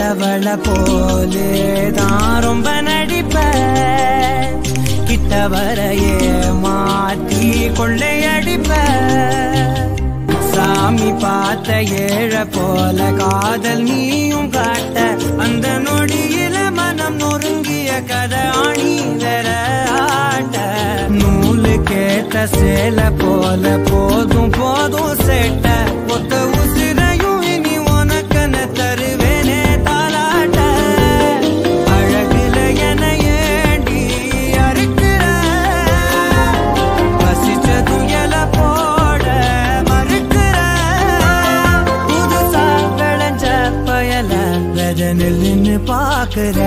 நல்லவள போலே தான் ரொம்ப நடிப்ப கிட்ட வரையே மாட்டி கொள்ளையடிப்ப சாமி பார்த்த ஏழ போல காதல் நீயும் காட்ட அந்த நொடியில மனம் நொறுங்கிய கதை ஆணி வேற ஆட்ட நூலு கேட்ட சேல போல போதும் போதும் சேட்ட ஒத்த உசிரையும் இனி உனக்கன தருவேனே தாலாட்ட அழகுல என ஏண்டி அறுக்கிற பசிச்சதும் எல போட மறுக்கிற புதுசா விளைஞ்ச பயல வெதனில் நின்னு பாக்குற